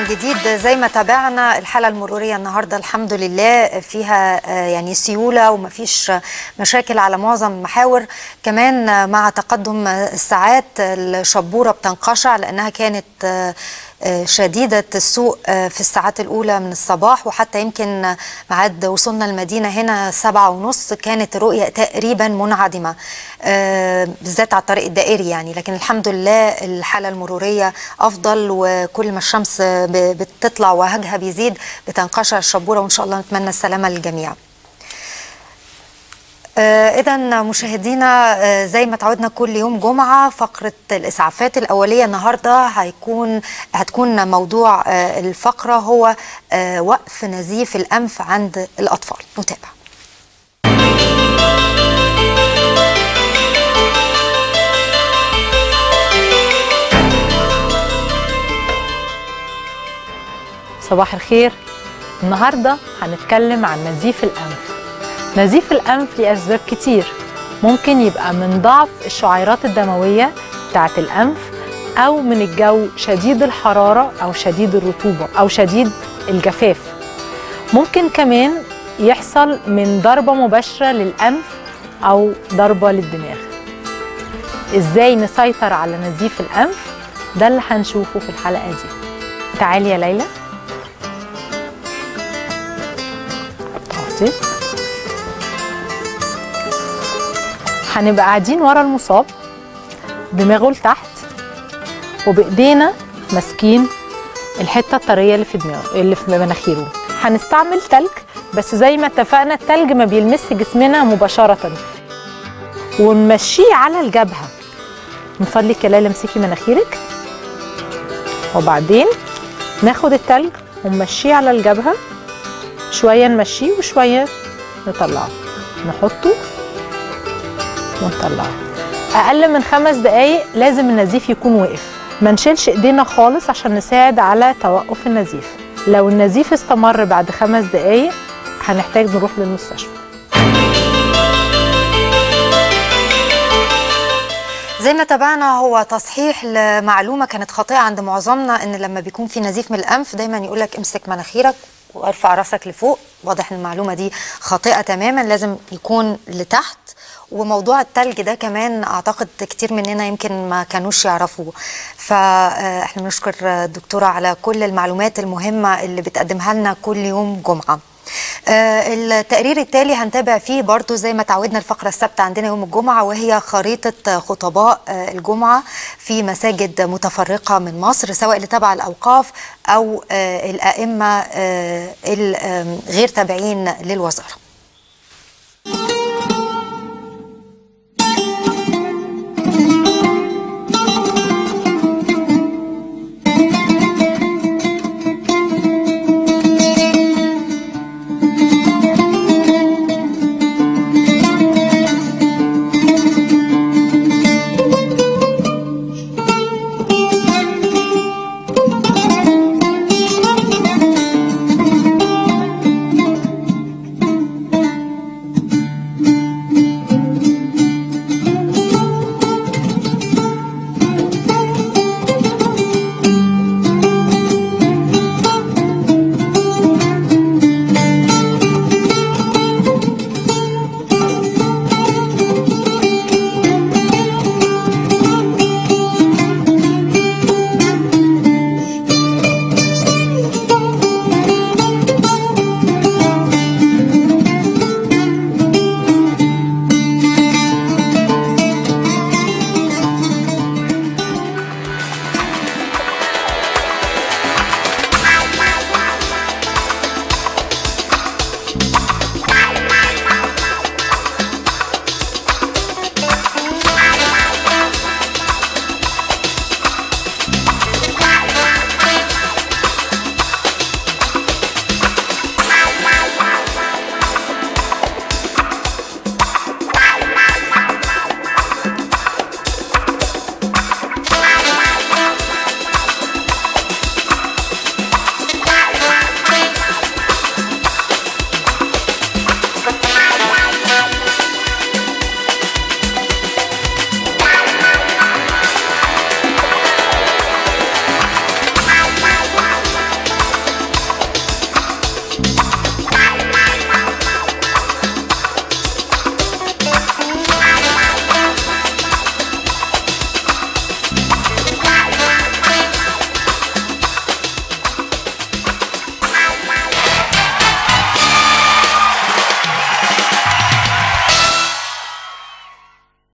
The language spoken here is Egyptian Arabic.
من جديد زي ما تابعنا الحالة المرورية النهاردة الحمد لله فيها يعني سيولة ومفيش مشاكل على معظم المحاور كمان مع تقدم الساعات الشبورة بتنقشع لأنها كانت شديدة السوق في الساعات الأولى من الصباح وحتى يمكن معاد وصلنا المدينة هنا سبعة ونص كانت الرؤية تقريبا منعدمة بالذات على الطريق الدائري يعني لكن الحمد لله الحالة المرورية أفضل وكل ما الشمس بتطلع وهجها بيزيد بتنقشع الشبورة وإن شاء الله نتمنى السلامة للجميع آه إذا مشاهدينا آه زي ما تعودنا كل يوم جمعة فقرة الإسعافات الأولية النهاردة هيكون هتكون موضوع آه الفقرة هو وقف نزيف الأنف عند الأطفال نتابع صباح الخير النهارده هنتكلم عن نزيف الأنف نزيف الأنف ليه أسباب كتير ممكن يبقى من ضعف الشعيرات الدموية بتاعة الأنف أو من الجو شديد الحرارة أو شديد الرطوبة أو شديد الجفاف ممكن كمان يحصل من ضربة مباشرة للأنف أو ضربة للدماغ إزاي نسيطر على نزيف الأنف ده اللي هنشوفه في الحلقة دي تعالي يا ليلى اختي هنبقى قاعدين ورا المصاب دماغه لتحت وبايدينا ماسكين الحته الطريه اللي في دماغه اللي في مناخيره هنستعمل تلج بس زي ما اتفقنا التلج ما بيلمس جسمنا مباشره ونمشيه على الجبهه من فضلك يا ليلى امسكي مناخيرك وبعدين ناخد التلج ونمشيه على الجبهه شويه نمشيه وشويه نطلعه نحطه ونطلعه اقل من خمس دقايق لازم النزيف يكون وقف ما نشيلش ايدينا خالص عشان نساعد على توقف النزيف لو النزيف استمر بعد خمس دقايق هنحتاج نروح للمستشفى زي ما تابعنا هو تصحيح لمعلومه كانت خاطئه عند معظمنا ان لما بيكون في نزيف من الانف دايما يقول لك امسك مناخيرك وارفع راسك لفوق واضح ان المعلومه دي خاطئه تماما لازم يكون لتحت وموضوع التلج ده كمان اعتقد كتير مننا يمكن ما كانوش يعرفوه فاحنا بنشكر الدكتوره على كل المعلومات المهمه اللي بتقدمها لنا كل يوم جمعه آه التقرير التالي هنتابع فيه برضو زي ما تعودنا الفقرة السبت عندنا يوم الجمعة وهي خريطة خطباء آه الجمعة في مساجد متفرقة من مصر سواء اللي تبع الأوقاف أو آه الأئمة الغير تابعين للوزارة